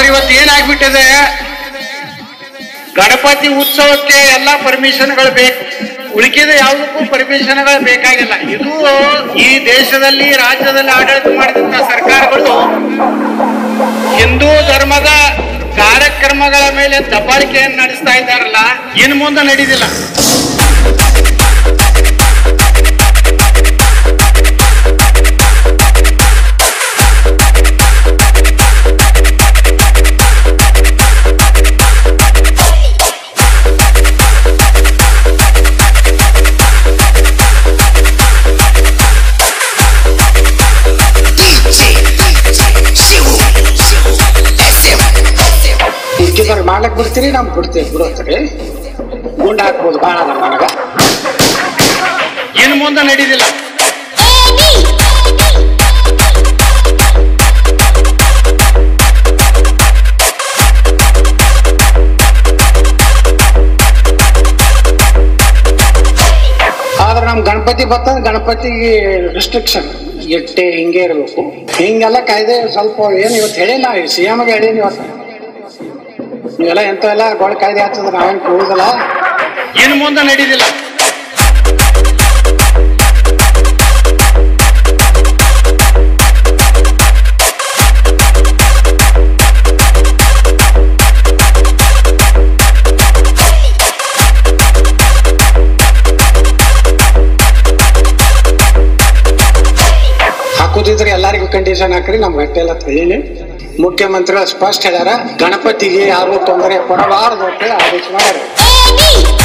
ಆದ್ರೆ ಇವತ್ತು ಏನಾಗ್ಬಿಟ್ಟಿದೆ ಗಣಪತಿ ಉತ್ಸವಕ್ಕೆ ಎಲ್ಲ ಪರ್ಮಿಷನ್ಗಳು ಬೇಕು ಉಳಿಕೆದ ಯಾವುದಕ್ಕೂ ಪರ್ಮಿಷನ್ಗಳು ಬೇಕಾಗಿಲ್ಲ ಇದು ಈ ದೇಶದಲ್ಲಿ ರಾಜ್ಯದಲ್ಲಿ ಆಡಳಿತ ಮಾಡಿದಂತ ಸರ್ಕಾರಗಳು ಹಿಂದೂ ಧರ್ಮದ ಕಾರ್ಯಕ್ರಮಗಳ ಮೇಲೆ ದಬ್ಬಾಳಿಕೆಯನ್ನು ನಡೆಸ್ತಾ ಇದ್ದಾರಲ್ಲ ಇನ್ನು ಮುಂದೆ ನಡೀದಿಲ್ಲ ಇಕ್ಕಿದ್ರೆ ಮಾಡ್ಲಕ್ ಬಿಡ್ತೀರಿ ನಮ್ ಬಿಡ್ತೀವಿ ಬಿಡೋತ್ರಿ ಗುಂಡ ಹಾಕ್ಬೋದು ಭಾಳ ಅದ ನನಗ ಇನ್ನು ಮುಂದೆ ನಡೀದಿಲ್ಲ ಆದ್ರೆ ನಮ್ ಗಣಪತಿ ಬರ್ತಂದ್ರೆ ಗಣಪತಿಗೆ ರಿಸ್ಟ್ರಿಕ್ಷನ್ ಎಟ್ಟೆ ಹಿಂಗೆ ಇರಬೇಕು ಹಿಂಗೆಲ್ಲ ಕಾಯ್ದೆ ಸ್ವಲ್ಪ ಏನು ಇವತ್ತು ಹೇಳಿಲ್ಲ ಸಿ ಎಮ್ಗೆ ಹೇಳೀನಿ ಇವತ್ತು ನೀವೆಲ್ಲ ಎಂತೆಲ್ಲ ಗೊಳ ಕಾಯ್ದೆ ಆಗ್ತದೆ ನಾವೇನು ಕೇಳುದಿಲ್ಲ ಇನ್ನು ಮುಂದೆ ನಡೀದಿಲ್ಲ ಹಾಕುದಿದ್ರೆ ಎಲ್ಲರಿಗೂ ಕಂಡೀಷನ್ ಹಾಕ್ರಿ ನಮ್ ಗಟ್ಟೆ ಎಲ್ಲ ತಿಳಿಲಿ ಮುಖ್ಯಮಂತ್ರಿಗಳು ಸ್ಪಷ್ಟ ಹೇಳ್ಯಾರ ಗಣಪತಿಗೆ ಯಾರು ತೊಂದರೆ ಕೊಡಬಾರದು ಅಂತ ಹೇಳಿ ಆದೇಶ ಮಾಡ್ಯಾರ Baby!